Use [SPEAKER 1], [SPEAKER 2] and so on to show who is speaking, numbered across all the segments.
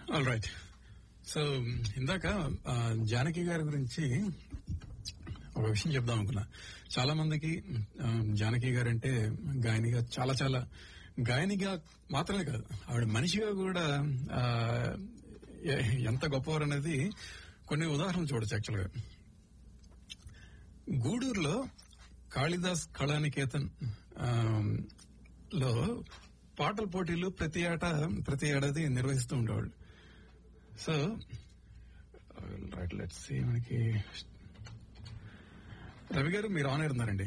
[SPEAKER 1] All right so ఇందాక ఆ, జానకి గారి గురించి ఒక విషయం చెప్దాం అనుకున్నా చాలా మందికి ఆ, జానకి గారు అంటే గాయనిగా చాలా చాలా గాయనిగా మాత్రమే కాదు ఆవిడ మనిషిగా కూడా ఆ, ఎ- ఎంత గొప్పవారు అనేది కొన్ని ఉదాహరణలు చూడొచ్చు యాక్చువల్గా గూడూరులో కాళిదాస్ కళానికేతన్ ఆ, లో పాటల పోటీలు ప్రతి ఏటా ప్రతి ఏడాది నిర్వహిస్తూ ఉండేవాళ్ళు సో రైట్ లెట్ సి మనకి రవి గారు మీరు ఆన్ ఉన్నారండి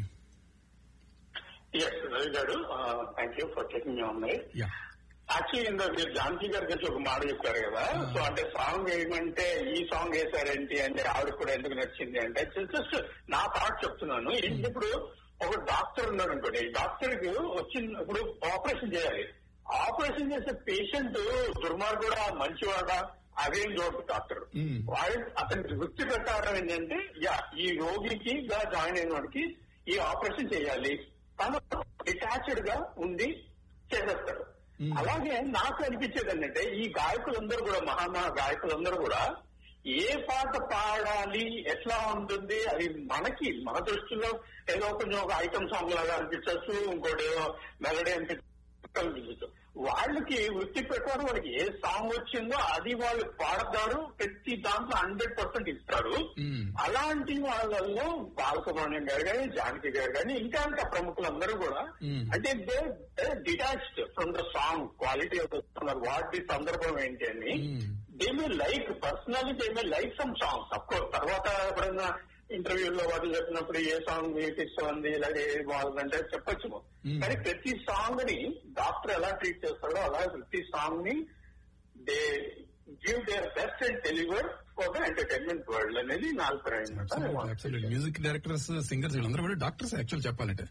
[SPEAKER 2] yes Ravi garu thank you for taking me on
[SPEAKER 1] yeah
[SPEAKER 2] actually ఇంత మీరు జానకి గారి గురించి ఒక మాట చెప్పారు కదా సో అంటే సాంగ్ వేయమంటే ఈ సాంగ్ వేశారేంటి అంటే ఆవిడ కూడా ఎందుకు నచ్చింది అంటే జస్ట్ నా థాట్ చెప్తున్నాను ఏంటి ఇప్పుడు ఒక డాక్టర్ ఉన్నాడు అనుకోండి డాక్టర్ కి వచ్చిన ఇప్పుడు ఆపరేషన్ చేయాలి ఆపరేషన్ చేసే పేషెంట్ దుర్మార్గుడా మంచివాడా అదేం చూడదు డాక్టర్
[SPEAKER 1] Hmm.
[SPEAKER 2] వాడు అతనికి వృత్తి ప్రకారం ఏంటంటే యా ఈ రోగికి గా జాయిన్ అయిన వాడికి ఈ ఆపరేషన్ చేయాలి తను డిటాచ్డ్ గా ఉండి చేసేస్తాడు
[SPEAKER 1] Hmm.
[SPEAKER 2] అలాగే నాకు అనిపించేది ఏంటంటే ఈ గాయకులందరూ కూడా మహామహా గాయకులందరూ కూడా ఏ పాట పాడాలి ఎట్లా ఉంటుంది అది మనకి మన దృష్టిలో ఏదో కొంచెం ఒక ఐటమ్ సాంగ్ లాగా అనిపించవచ్చు ఇంకోటి ఏదో మెలడీ అనిపించవచ్చు వాళ్ళకి వృత్తి ప్రకారం వాళ్ళకి ఏ సాంగ్ వచ్చిందో అది వాళ్ళు పాడతారు ప్రతి దాంట్లో హండ్రెడ్ పర్సెంట్ ఇస్తారు
[SPEAKER 1] మ్మ్.
[SPEAKER 2] అలాంటి వాళ్ళల్లో బాలసుబ్రహ్మణ్యం గారు కానీ జానకి గారు కానీ ఇంకా ఇంకా ప్రముఖులందరూ కూడా
[SPEAKER 1] మ్మ్.
[SPEAKER 2] అంటే they detached from the song quality of the song వాటి సందర్భం ఏంటి అని
[SPEAKER 1] hmm.
[SPEAKER 2] They may like personally they may like some songs of course తర్వాత ఎప్పుడైనా ఇంటర్వ్యూలో వాళ్ళు చెప్పినప్పుడు ఏ సాంగ్ మీకు ఇష్టం ఉంది ఇలాగే ఏది బాగుందంటే చెప్పొచ్చు
[SPEAKER 1] Hmm.
[SPEAKER 2] కానీ ప్రతి సాంగ్ ని డాక్టర్ ఎలా ట్రీట్ చేస్తాడో అలాగే ప్రతి సాంగ్ ని they give their best and deliver for the entertainment world అనేది నా అభిప్రాయం
[SPEAKER 1] అబ్సల్యూట్ మ్యూజిక్ డైరెక్టర్స్ సింగర్స్ వీళ్ళందరూ కూడా డాక్టర్స్ యాక్చువల్ చెప్పాలంటే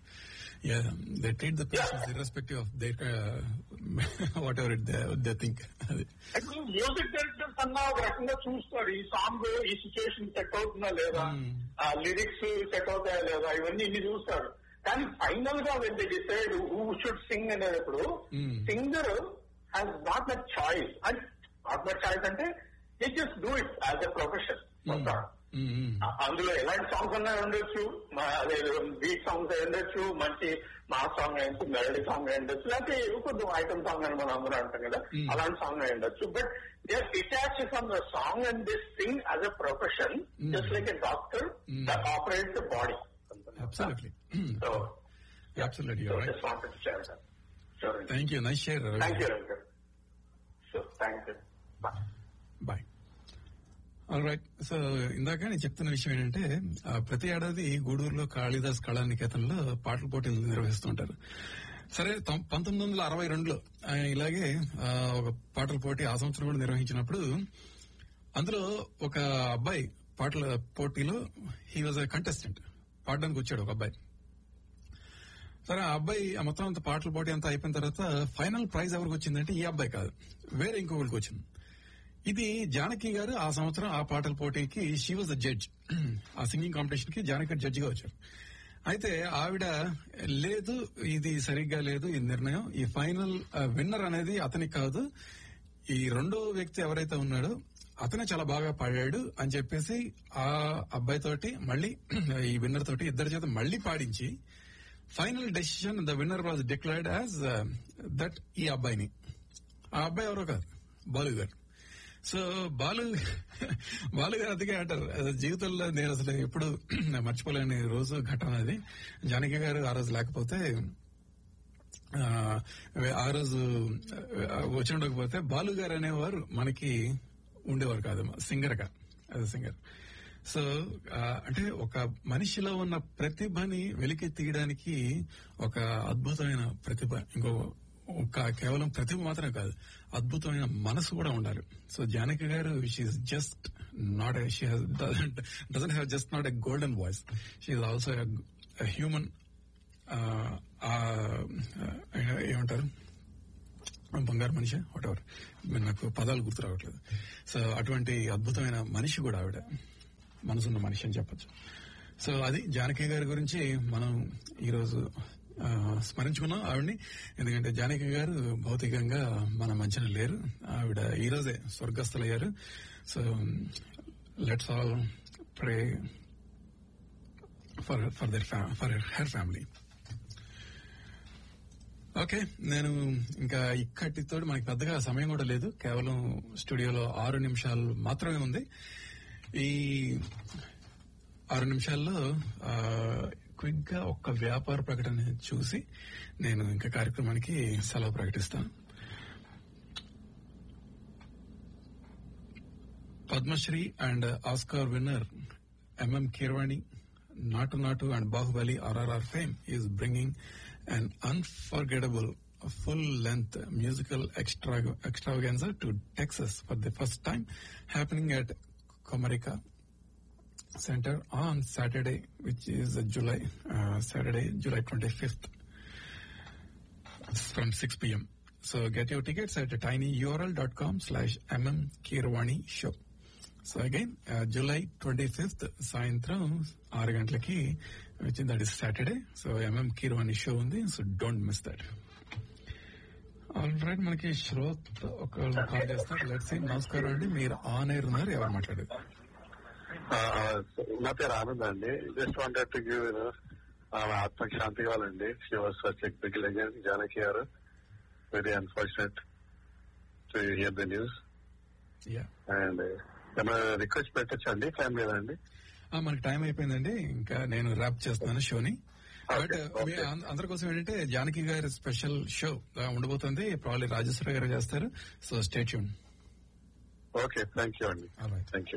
[SPEAKER 1] they treat the patients irrespective of they whatever it they think అది
[SPEAKER 2] మ్యూజిక్ డైరెక్టర్స్ అన్నా ఒక రకంగా చూస్తాడు ఈ సాంగ్ ఈ సిచ్యువేషన్ సెట్ అవుతుందా లేదా
[SPEAKER 1] Hmm.
[SPEAKER 2] ఆ లిరిక్స్ సెట్ అవుతాయా లేదా ఇవన్నీ ఇన్ని చూస్తాడు కానీ ఫైనల్ గా when they decide who should sing అనేటప్పుడు
[SPEAKER 1] Hmm.
[SPEAKER 2] Singer has not much choice and not much choice అంటే they just do it as a profession
[SPEAKER 1] Mm, mm.
[SPEAKER 2] అ- అందులో ఎలాంటి సాంగ్స్ అన్నా ఉండొచ్చు మా- అదే బీట్ సాంగ్స్ అయి ఉండొచ్చు మంచి మా సాంగ్ అయ్యొచ్చు మెలడీ సాంగ్ అయి ఉండొచ్చు లేకపోతే కొంచెం ఐటమ్ సాంగ్ అని మనం అందరూ అంటాం కదా
[SPEAKER 1] Hmm.
[SPEAKER 2] అలాంటి సాంగ్ అయి ఉండొచ్చు but they detach from the song and this thing as a profession
[SPEAKER 1] Hmm.
[SPEAKER 2] Just like a doctor
[SPEAKER 1] Hmm.
[SPEAKER 2] That operate the body
[SPEAKER 1] Absolutely.
[SPEAKER 2] So
[SPEAKER 1] Absolutely, you're right.
[SPEAKER 2] Just wanted to share that sure
[SPEAKER 1] thank you nice share
[SPEAKER 2] thank you Ravi garu sure thank you bye
[SPEAKER 1] bye all right so ఇందాక నేను చెప్తున్న విషయం ఏంటంటే ఆ, ప్రతి ఏడాది గూడూరులో కాళిదాస్ కళానికేతన్లో పాటల పోటీలు నిర్వహిస్తుంటారు సరే తొం- పంతొమ్మిది వందల అరవై రెండులో ఆ, ఇలాగే ఆ, ఒక పాటల పోటీ ఆ సంవత్సరం కూడా నిర్వహించినప్పుడు అందులో ఒక అబ్బాయి పాటల పోటీలో హీ వాజ్ ఎ కంటెస్టెంట్ పాడడానికి వచ్చాడు ఒక అబ్బాయి సరే ఆ అబ్బాయి ఆ మొత్తం అంత పాటల పోటీ అంతా అయిపోయిన తర్వాత ఫైనల్ ప్రైజ్ ఎవరికి వచ్చిందంటే ఈ అబ్బాయి కాదు వేరే ఇంకొకరికి వచ్చింది ఇది జానకి గారు ఆ సంవత్సరం ఆ పాటల పోటీకి షీ వాజ్ ద జడ్జ్ ఆ సింగింగ్ కాంపిటీషన్ కి జానకి జడ్జి గా వచ్చారు అయితే ఆవిడ లేదు ఇది సరిగ్గా లేదు ఈ నిర్ణయం ఈ ఫైనల్ విన్నర్ అనేది అతనికి కాదు ఈ రెండో వ్యక్తి ఎవరైతే ఉన్నాడో అతనే చాలా బాగా పాడాడు అని చెప్పేసి ఆ అబ్బాయి తోటి మళ్ళీ ఈ విన్నర్ తోటి ఇద్దరి చేత మళ్ళీ పాడించి final decision the winner was declared as that ఈ అబ్బాయిని ఆ అబ్బాయి ఎవరో కాదు బాలు గారు సో బాలు బాలు గారు అందుకే అంటారు అసలు జీవితంలో నేను అసలు ఎప్పుడు మర్చిపోలేని రోజు ఘటన అది జానకి గారు ఆ రోజు లేకపోతే ఆ, ఆ రోజు ఆ, వచ్చి ఉండకపోతే బాలు గారు అనేవారు మనకి ఉండేవారు కాదు సింగర్ గా యాజ్ సింగర్ సో ఆ, అంటే ఒక మనిషిలో ఉన్న ప్రతిభని వెలికి తీయడానికి ఒక అద్భుతమైన ప్రతిభ ఇంకో ఒక కేవలం ప్రతిభ మాత్రమే కాదు అద్భుతమైన మనసు కూడా ఉండాలి so Janaki garu she just not she doesn't have just not a golden voice she also human ఏమంటారు బంగారు మనిషి వాట్ ఎవర్ నాకు పదాలు గుర్తు రావట్లేదు సో అటువంటి అద్భుతమైన మనిషి కూడా ఆవిడ మనసున్న మనిషి అని చెప్పొచ్చు సో అది జానకి గారి గురించి మనం ఈరోజు ఆ, స్మరించుకున్నాం ఆవిడ్ని ఎందుకంటే జానకి గారు భౌతికంగా మన మధ్యన లేరు ఆవిడ ఈ రోజే స్వర్గస్థులయ్యారు so let's all pray for for their for her family okay నేను ఇంకా ఇక్కడితో మనకి పెద్దగా సమయం కూడా లేదు కేవలం స్టూడియోలో ఆరు నిమిషాలు మాత్రమే ఉంది ఈ ఆరు నిమిషాల్లో క్విక్ గా ఒక్క వ్యాపార ప్రకటన చూసి నేను ఇంకా కార్యక్రమానికి సెలవు ప్రకటిస్తాను Padmashri and Oscar winner MM Keeravani Naatu Naatu and Baahubali RRR fame is bringing an unforgettable full-length musical extra, extravaganza to Texas for the first time, happening at Comerica Center on Saturday, which is July uh, Saturday, July 25th, from 6 p.m. So get your tickets at tinyurl.com slash mmkirwani show. So again July twenty fifth సాయంత్రం ఆరు గంటలకి వచ్చింది that is Saturday so MM Keeravani show ఉంది so don't miss that all right మనకి శ్రోత్ ఒకళ్ళు call చేస్తారు let's నమస్కారం అండి మీరు ఆన్ ఎయిర్ ఉన్నారు ఎవరు మాట్లాడేది
[SPEAKER 3] నా పేరు ఆనంద్ అండి జస్ట్ వాంటెడ్ టు గివ్ ఆమె ఆత్మకి శాంతి కావాలండి she was such a big legend Janaki garu very unfortunate to hear the news
[SPEAKER 1] yeah
[SPEAKER 3] and ఏమైనా రిక్వెస్ట్ పెట్టచ్చండి టైం లేదండి
[SPEAKER 1] మనకి టైం అయిపోయిందండి ఇంకా నేను ర్యాప్ చేస్తున్నాను షోని బట్
[SPEAKER 3] Okay, okay.
[SPEAKER 1] అందరి కోసం ఏంటంటే జానకి గారి స్పెషల్ షో ఉండబోతుంది ప్రాబ్లీ రాజేశ్వర గారు చేస్తారు సో స్టేట్ యూన్
[SPEAKER 3] ఓకే థ్యాంక్ యూ అండి
[SPEAKER 1] Alright.
[SPEAKER 3] థ్యాంక్ యూ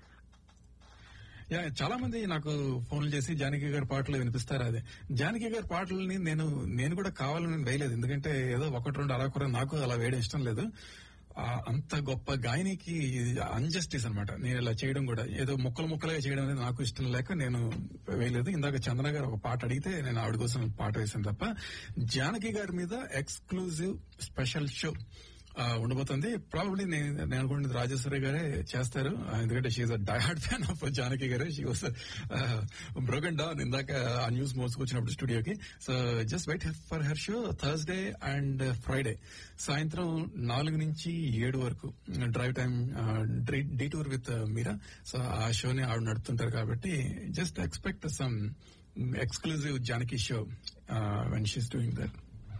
[SPEAKER 1] యా చాలా మంది నాకు ఫోన్లు చేసి జానకి గారి పాటలు వినిపిస్తారు అదే జానకి గారి పాటలని నేను నేను కూడా కావాలని వేయలేదు ఎందుకంటే ఏదో ఒకటి రెండు అలా నాకు అలా వేయడం ఇష్టం లేదు ఆ, అంత గొప్ప గాయనికి అన్జస్టిస్ అన్నమాట నేను ఇలా చేయడం కూడా ఏదో ముక్కలు ముక్కలుగా చేయడం అనేది నాకు ఇష్టం లేక నేను వేయలేదు ఇందాక చందన గారు ఒక పాట అడిగితే నేను ఆవిడ కోసం పాట వేసాను తప్ప జానకి గారి మీద ఎక్స్క్లూజివ్ స్పెషల్ షో ఆ, ఉండబోతుంది ప్రాబబ్లీ నేను నేను అనుకుంటుంది రాజేశ్వరి గారే చేస్తారు ఆ, ఎందుకంటే she a diehard fan of Janaki garu she was బ్రోగన్ down ఇందాక ఆ న్యూస్ మోసుకొచ్చినప్పుడు స్టూడియోకి so just wait for her show Thursday and Friday సాయంత్రం నాలుగు నుంచి ఏడు వరకు drive time detour with Meera so ఆ షోని ఆవిడ నడుపుతుంటారు కాబట్టి just expect some exclusive Janaki show when she's doing there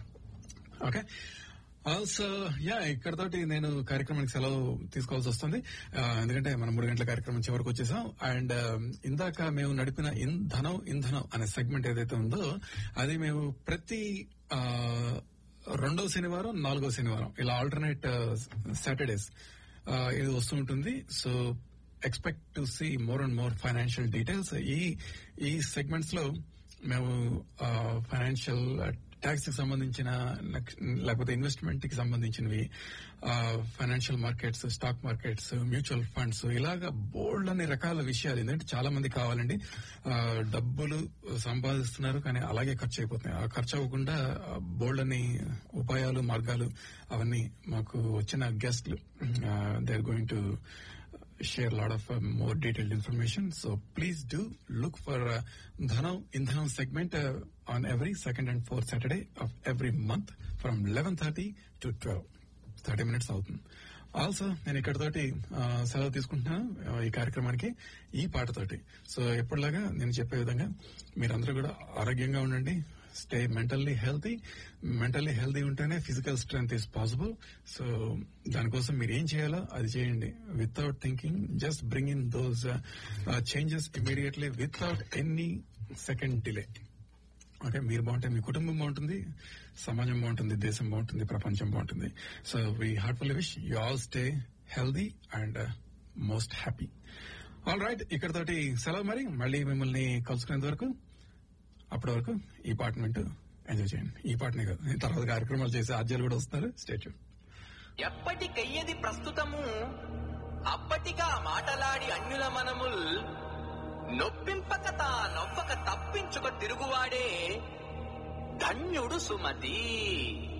[SPEAKER 1] okay also yeah ఇక్కడతోటి నేను కార్యక్రమానికి సెలవు తీసుకోవాల్సి వస్తుంది ఆ, ఎందుకంటే మనం మూడు గంటల కార్యక్రమం చివరికి వచ్చేసాం అండ్ ఇందాక మేము నడిపిన ఇంధనం ఇంధనం అనే సెగ్మెంట్ ఏదైతే ఉందో అది మేము ప్రతి ఆ, రెండవ శనివారం నాలుగవ శనివారం ఇలా ఆల్టర్నేట్ సాటర్డేస్ ఇది వస్తూ ఉంటుంది so expect to see more and more financial details ఈ ఈ సెగ్మెంట్స్ లో మేము ఫైనాన్షియల్ ట్యాక్స్ కి సంబంధించిన లక్- లేకపోతే ఇన్వెస్ట్మెంట్ కి సంబంధించినవి financial markets stock markets mutual funds ఇలాగా బోల్డ్ అనే రకాల విషయాలు ఏంటంటే చాలా మంది కావాలండి ఆ, డబ్బులు సంపాదిస్తున్నారు కానీ అలాగే ఖర్చు అయిపోతున్నాయి ఆ ఖర్చు అవ్వకుండా బోల్డ్ అని ఉపాయాలు మార్గాలు అవన్నీ మాకు వచ్చిన గెస్ట్లు they are going to share a lot of uh, more detailed information. So please do look for uh, Dhanam Indhanam segment uh, on every second and fourth Saturday of every month from 11.30 to 12. 30 minutes అవుతుంది also నేను ఇక్కడతోటి ఆ, సెలవు తీసుకుంటున్నాను ఆ, ఈ కార్యక్రమానికి ఈ పాటతోటి సో ఎప్పటిలాగా నేను చెప్పే విధంగా మీరందరూ కూడా ఆరోగ్యంగా ఉండండి stay mentally healthy mentally healthy ఉంటేనే physical strength is possible so దానికోసం మీరు ఏం చేయాలో అది చేయండి without thinking just bring in those changes immediately without any second delay okay మీరు బాగుంటే మీ కుటుంబం బాగుంటుంది సమాజం బాగుంటుంది దేశం బాగుంటుంది ప్రపంచం బాగుంటుంది so we heartfully wish you all stay healthy and most happy all right ఇక్కడతోటి సెలవు మరి మళ్ళీ మిమ్మల్ని కలుసుకునేంత వరకు అప్పటి వరకు ఈ పాటను వింటూ ఎంజాయ్ చేయండి ఈ పాటనే కాదు ఈ తర్వాత కార్యక్రమాలు చేసే ఆద్యాలు కూడా వస్తున్నారు స్టేట్యూ
[SPEAKER 4] ఎప్పటికయ్యది ప్రస్తుతము అప్పటిగా మాటలాడి అన్యుల మనముల్ నొప్పింపక తా నవ్వక తప్పించుక తిరుగువాడే ధన్యుడు సుమతి